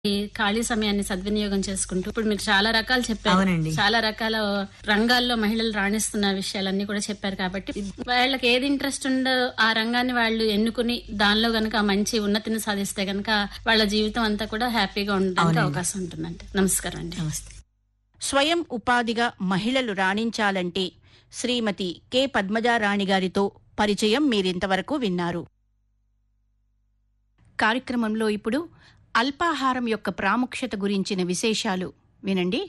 ఈ ఖాళీ సమయాన్ని సద్వినియోగం చేసుకుంటూ ఇప్పుడు మీరు చాలా రకాలు చెప్పారు అవునండి. చాలా రకాల రంగాల్లో మహిళలు రాణిస్తున్న విషయాలన్నీ కూడా చెప్పారు కాబట్టి వాళ్ళకి ఏది ఇంట్రెస్ట్ ఉందో ఆ రంగాన్ని వాళ్ళు ఎన్నుకుని దానిలో గనక మంచి ఉన్నతిని సాధిస్తే గనక వాళ్ళ జీవితం అంతా కూడా హ్యాపీగా ఉండడానికి అవకాశం ఉంటుందండి నమస్కారం అండి నమస్తే స్వయం ఉపాధిగా మహిళలు రాణించాలంటే శ్రీమతి కె పద్మజారాణి గారితో పరిచయం మీరింతవరకు విన్నారు కార్యక్రమంలో ఇప్పుడు అల్పాహారం యొక్క ప్రాముఖ్యత గురించిన విశేషాలు వినండి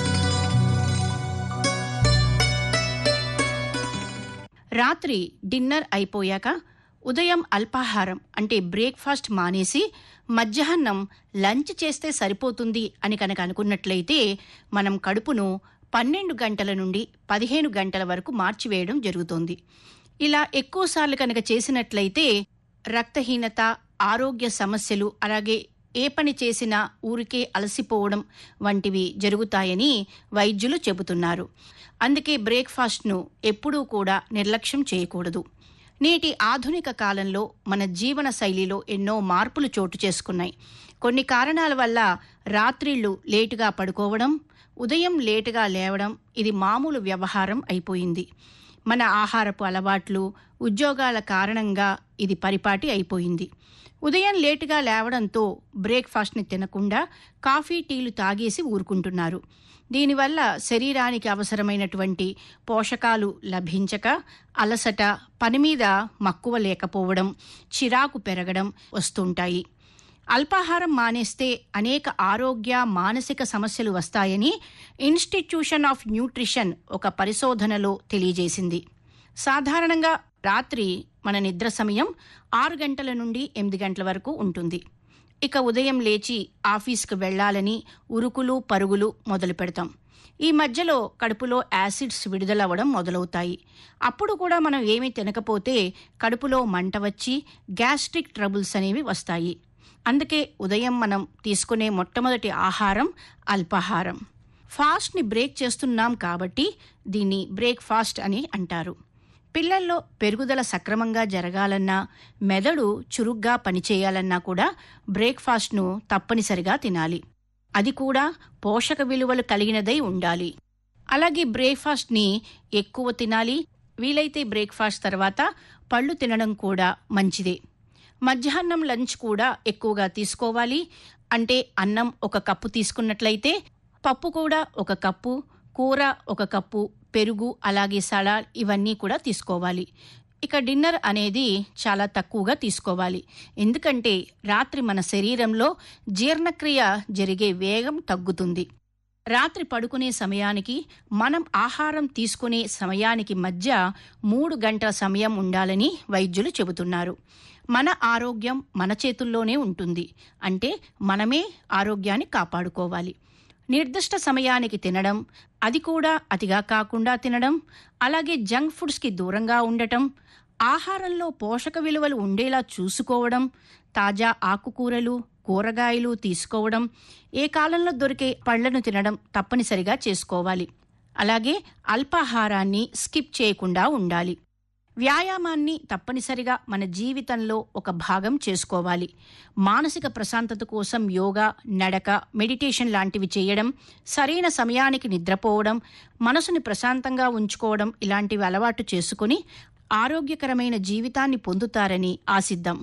రాత్రి డిన్నర్ అయిపోయాక ఉదయం అల్పాహారం అంటే బ్రేక్ఫాస్ట్ మానేసి మధ్యాహ్నం లంచ్ చేస్తే సరిపోతుంది అని కనుక అనుకున్నట్లయితే మనం కడుపును పన్నెండు గంటల నుండి పదిహేను గంటల వరకు మార్చివేయడం జరుగుతుంది ఇలా ఎక్కువసార్లు కనుక చేసినట్లయితే రక్తహీనత ఆరోగ్య సమస్యలు అలాగే ఏ పని చేసినా ఊరికే అలసిపోవడం వంటివి జరుగుతాయని వైద్యులు చెబుతున్నారు అందుకే బ్రేక్ఫాస్ట్ను ఎప్పుడూ కూడా నిర్లక్ష్యం చేయకూడదు నేటి ఆధునిక కాలంలో మన జీవన శైలిలో ఎన్నో మార్పులు చోటు చేసుకున్నాయి కొన్ని కారణాల వల్ల రాత్రిళ్లు లేటుగా పడుకోవడం ఉదయం లేటుగా లేవడం ఇది మామూలు వ్యవహారం అయిపోయింది మన ఆహారపు అలవాట్లు ఉద్యోగాల కారణంగా ఇది పరిపాటి అయిపోయింది ఉదయం లేటుగా లేవడంతో బ్రేక్ఫాస్ట్ని తినకుండా కాఫీ టీలు తాగేసి ఊరుకుంటున్నారు దీనివల్ల శరీరానికి అవసరమైనటువంటి పోషకాలు లభించక అలసట పని మీద మక్కువ లేకపోవడం చిరాకు పెరగడం వస్తుంటాయి అల్పాహారం మానేస్తే అనేక ఆరోగ్య మానసిక సమస్యలు వస్తాయని ఇన్స్టిట్యూషన్ ఆఫ్ న్యూట్రిషన్ ఒక పరిశోధనలో తెలియజేసింది సాధారణంగా రాత్రి మన నిద్ర సమయం ఆరు గంటల నుండి ఎనిమిది గంటల వరకు ఉంటుంది ఇక ఉదయం లేచి ఆఫీస్కు వెళ్లాలని ఉరుకులు పరుగులు మొదలు పెడతాం ఈ మధ్యలో కడుపులో యాసిడ్స్ విడుదలవ్వడం మొదలవుతాయి అప్పుడు కూడా మనం ఏమీ తినకపోతే కడుపులో మంట వచ్చి గ్యాస్ట్రిక్ ట్రబుల్స్ అనేవి వస్తాయి అందుకే ఉదయం మనం తీసుకునే మొట్టమొదటి ఆహారం అల్పాహారం ఫాస్ట్ని బ్రేక్ చేస్తున్నాం కాబట్టి దీన్ని బ్రేక్ఫాస్ట్ అని అంటారు పిల్లల్లో పెరుగుదల సక్రమంగా జరగాలన్నా మెదడు చురుగ్గా పనిచేయాలన్నా కూడా బ్రేక్ఫాస్ట్ను తప్పనిసరిగా తినాలి అది కూడా పోషక విలువలు కలిగినదై ఉండాలి అలాగే బ్రేక్ఫాస్ట్ని ఎక్కువ తినాలి వీలైతే బ్రేక్ఫాస్ట్ తర్వాత పళ్ళు తినడం కూడా మంచిదే మధ్యాహ్నం లంచ్ కూడా ఎక్కువగా తీసుకోవాలి అంటే అన్నం ఒక కప్పు తీసుకున్నట్లయితే పప్పు కూడా ఒక కప్పు కూర ఒక కప్పు పెరుగు అలాగే సలాడ్ ఇవన్నీ కూడా తీసుకోవాలి ఇక డిన్నర్ అనేది చాలా తక్కువగా తీసుకోవాలి ఎందుకంటే రాత్రి మన శరీరంలో జీర్ణక్రియ జరిగే వేగం తగ్గుతుంది రాత్రి పడుకునే సమయానికి మనం ఆహారం తీసుకునే సమయానికి మధ్య మూడు గంటల సమయం ఉండాలని వైద్యులు చెబుతున్నారు మన ఆరోగ్యం మన చేతుల్లోనే ఉంటుంది అంటే మనమే ఆరోగ్యాన్ని కాపాడుకోవాలి నిర్దిష్ట సమయానికి తినడం అది కూడా అతిగా కాకుండా తినడం అలాగే జంక్ ఫుడ్స్కి దూరంగా ఉండటం ఆహారంలో పోషక విలువలు ఉండేలా చూసుకోవడం తాజా ఆకుకూరలు కూరగాయలు తీసుకోవడం ఏ కాలంలో దొరికే పళ్లను తినడం తప్పనిసరిగా చేసుకోవాలి అలాగే అల్పాహారాన్ని స్కిప్ చేయకుండా ఉండాలి వ్యాయామాన్ని తప్పనిసరిగా మన జీవితంలో ఒక భాగం చేసుకోవాలి మానసిక ప్రశాంతత కోసం యోగా నడక మెడిటేషన్ లాంటివి చేయడం సరైన సమయానికి నిద్రపోవడం మనసుని ప్రశాంతంగా ఉంచుకోవడం ఇలాంటివి అలవాటు చేసుకుని ఆరోగ్యకరమైన జీవితాన్ని పొందుతారని ఆశిద్దాం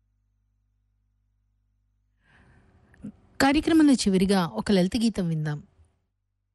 కార్యక్రమంలో చివరిగా ఒక లలిత గీతం విందాం